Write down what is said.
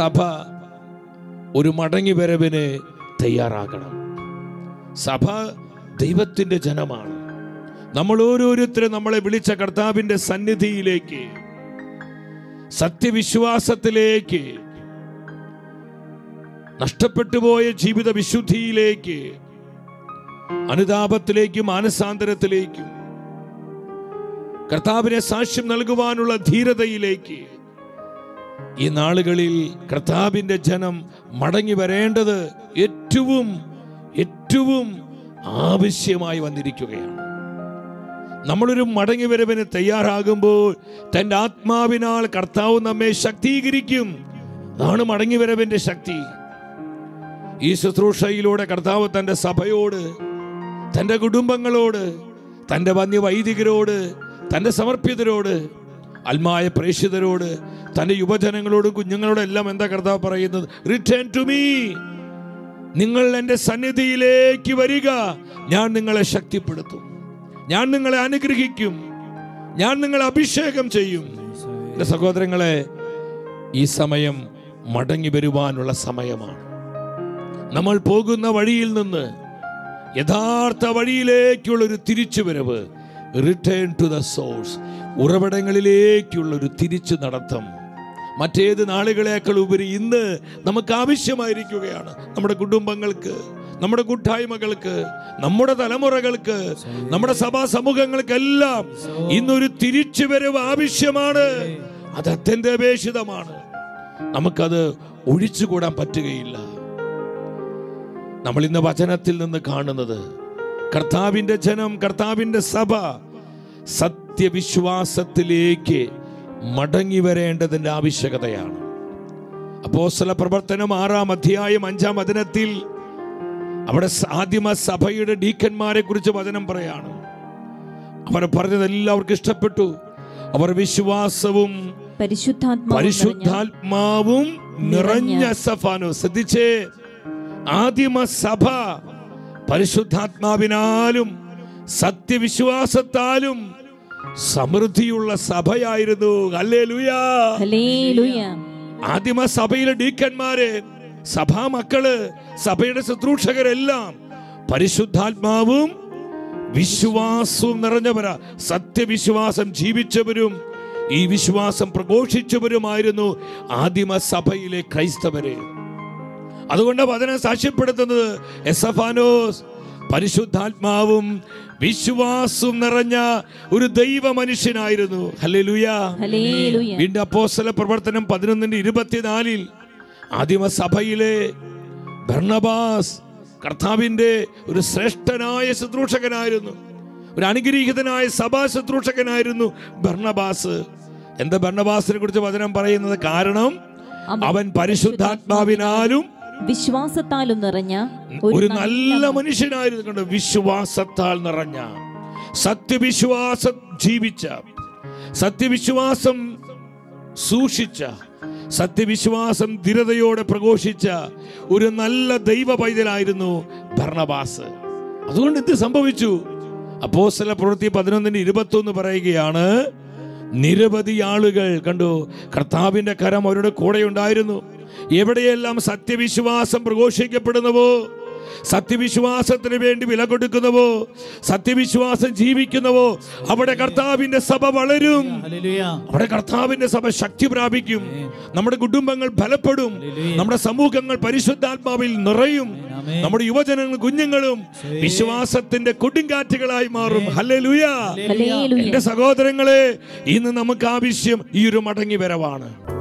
സഭ ഒരു മടങ്ങി വരവിന് തയ്യാറാകണം സഭ ദൈവത്തിന്റെ ജനമാണ് നമ്മൾ ഓരോരുത്തരും നമ്മളെ വിളിച്ച കർത്താവിന്റെ സന്നിധിയിലേക്ക് സത്യവിശ്വാസത്തിലേക്ക് നഷ്ടപ്പെട്ടു പോയ ജീവിത വിശുദ്ധിയിലേക്ക് അനുതാപത്തിലേക്കും മാനസാന്തരത്തിലേക്കും കർത്താവിനെ സാക്ഷ്യം നൽകുവാനുള്ള ധീരതയിലേക്ക് ഈ നാളുകളിൽ കർത്താവിന്റെ ജനം മടങ്ങി വരേണ്ടത് ഏറ്റവും ഏറ്റവും ആവശ്യമായി വന്നിരിക്കുകയാണ് നമ്മളൊരു മടങ്ങി വരവിന് തയ്യാറാകുമ്പോൾ തൻ്റെ ആത്മാവിനാൽ കർത്താവ് നമ്മെ ശക്തീകരിക്കും അതാണ് മടങ്ങി വരവിന്റെ ശക്തി ഈ ശുശ്രൂഷയിലൂടെ കർത്താവ് തൻ്റെ സഭയോട് തൻ്റെ കുടുംബങ്ങളോട് തൻ്റെ വന്യ വൈദികരോട് തൻ്റെ സമർപ്പിതരോട് അൽമായ പ്രേക്ഷിതരോട് തൻ്റെ യുവജനങ്ങളോടും കുഞ്ഞുങ്ങളോടും എല്ലാം എന്താ കർത്താവ് പറയുന്നത് റിട്ടേൺ ടു മീ നിങ്ങൾ എൻ്റെ സന്നിധിയിലേക്ക് വരിക ഞാൻ നിങ്ങളെ ശക്തിപ്പെടുത്തും ഞാൻ നിങ്ങളെ അനുഗ്രഹിക്കും ഞാൻ നിങ്ങളെ അഭിഷേകം ചെയ്യും എൻ്റെ സഹോദരങ്ങളെ ഈ സമയം മടങ്ങി വരുവാനുള്ള സമയമാണ് നമ്മൾ പോകുന്ന വഴിയിൽ നിന്ന് യഥാർത്ഥ വഴിയിലേക്കുള്ള ഒരു തിരിച്ചുവരവ് റിട്ടേൺ ടു ദ സോഴ്സ് ഉറവിടങ്ങളിലേക്കുള്ള ഒരു തിരിച്ചു നടത്തം മറ്റേത് നാളുകളേക്കാൾ ഉപരി ഇന്ന് നമുക്ക് ആവശ്യമായിരിക്കുകയാണ് നമ്മുടെ കുടുംബങ്ങൾക്ക് നമ്മുടെ കൂട്ടായ്മകൾക്ക് നമ്മുടെ തലമുറകൾക്ക് നമ്മുടെ സഭാ സമൂഹങ്ങൾക്കെല്ലാം ഇന്നൊരു തിരിച്ചുവരവ് ആവശ്യമാണ് അത് അത്യന്താപേക്ഷിതമാണ് നമുക്കത് ഒഴിച്ചുകൂടാൻ പറ്റുകയില്ല നമ്മൾ ഇന്ന് വചനത്തിൽ നിന്ന് കാണുന്നത് കർത്താവിന്റെ ജനം കർത്താവിന്റെ സഭ സത്യവിശ്വാസത്തിലേക്ക് മടങ്ങി വരേണ്ടതിന്റെ ആവശ്യകതയാണ് അപ്പോസ്തല പ്രവർത്തനം ആറാം അധ്യായം അഞ്ചാം വചനത്തിൽ അവിടെ ആദിമ സഭയുടെ ഡീക്കന്മാരെ കുറിച്ച് വചനം പറയാണ് അവർ പറഞ്ഞത് എല്ലാവർക്കും ഇഷ്ടപ്പെട്ടു അവർ വിശ്വാസവും പരിശുദ്ധാത്മാവ് പരിശുദ്ധാത്മാവും നിറഞ്ഞ സഫാനോ ശ്രദ്ധിച്ചേ ആദിമ സഭ പരിശുദ്ധാത്മാവിനാലും സത്യവിശ്വാസത്താലും സമൃദ്ധിയുള്ള സഭയായിരുന്നു ഹല്ലേലൂയാ ഹല്ലേലൂയ ആദിമ സഭയിലെ ഡീക്കന്മാര് സഭാ മക്കള് സഭയുടെ ശുശ്രൂഷകരെല്ലാം പരിശുദ്ധാത്മാവും വിശ്വാസവും നിറഞ്ഞവരാ സത്യവിശ്വാസം ജീവിച്ചവരും ഈ വിശ്വാസം പ്രഘോഷിച്ചവരുമായിരുന്നു ആദിമ സഭയിലെ ക്രൈസ്തവരെ അതുകൊണ്ട് വചനം സാക്ഷ്യപ്പെടുത്തുന്നത് എസഫാനോസ് പരിശുദ്ധാത്മാവും വിശ്വാസവും നിറഞ്ഞ ഒരു ദൈവ മനുഷ്യനായിരുന്നു ഹല്ലേലൂയാ ഹല്ലേലൂയ വീണ്ടും അപ്പോസ്തല പ്രവർത്തനം പതിനൊന്നിന്റെ ഇരുപത്തിനാലിൽ ആദിമ സഭയിലെ ഭർണബാസ് കർത്താവിന്റെ ഒരു ശ്രേഷ്ഠനായ ശുശ്രൂഷകനായിരുന്നു ഒരു അനുഗ്രഹീതനായ സഭാ ശുശ്രൂഷകനായിരുന്നു ഭർണബാസ് എന്താ ഭർണബാസിനെ കുറിച്ച് വചനം പറയുന്നത് കാരണം അവൻ പരിശുദ്ധാത്മാവിനാലും വിശ്വാസത്താലും നിറഞ്ഞ ഒരു നല്ല മനുഷ്യനായിരുന്നു കണ്ടോ വിശ്വാസത്താൽ നിറഞ്ഞ സത്യവിശ്വാസം ജീവിച്ച സത്യവിശ്വാസം സൂക്ഷിച്ച സത്യവിശ്വാസം ധീരതയോടെ പ്രഘോഷിച്ച ഒരു നല്ല ദൈവ പൈതലായിരുന്നു ഭരണബാസ് അതുകൊണ്ട് എന്ത് സംഭവിച്ചു അപ്പോസ്തല പ്രവൃത്തി പതിനൊന്നിന് ഇരുപത്തി ഒന്ന് പറയുകയാണ് നിരവധി ആളുകൾ കണ്ടു കർത്താവിന്റെ കരം അവരുടെ കൂടെ ഉണ്ടായിരുന്നു എവിടെയെല്ലാം സത്യവിശ്വാസം പ്രഘോഷിക്കപ്പെടുന്നുവോ സത്യവിശ്വാസത്തിന് വേണ്ടി വില കൊടുക്കുന്നുവോ സത്യവിശ്വാസം ജീവിക്കുന്നുവോ അവിടെ കർത്താവിന്റെ സഭ വളരും ഹല്ലേലൂയ അവിടെ കർത്താവിന്റെ സഭ ശക്തി പ്രാപിക്കും നമ്മുടെ കുടുംബങ്ങൾ ബലപ്പെടും നമ്മുടെ സമൂഹങ്ങൾ പരിശുദ്ധാത്മാവിൽ നിറയും ആമേൻ. നമ്മുടെ യുവജനങ്ങളും കുഞ്ഞുങ്ങളും വിശ്വാസത്തിന്റെ കൊടുങ്കാറ്റുകളായി മാറും ഹല്ലേലൂയ ഹല്ലേലൂയ എന്റെ സഹോദരങ്ങളെ ഇന്ന് നമുക്ക് ആവശ്യം ഈ ഒരു മടങ്ങി വരവാണ്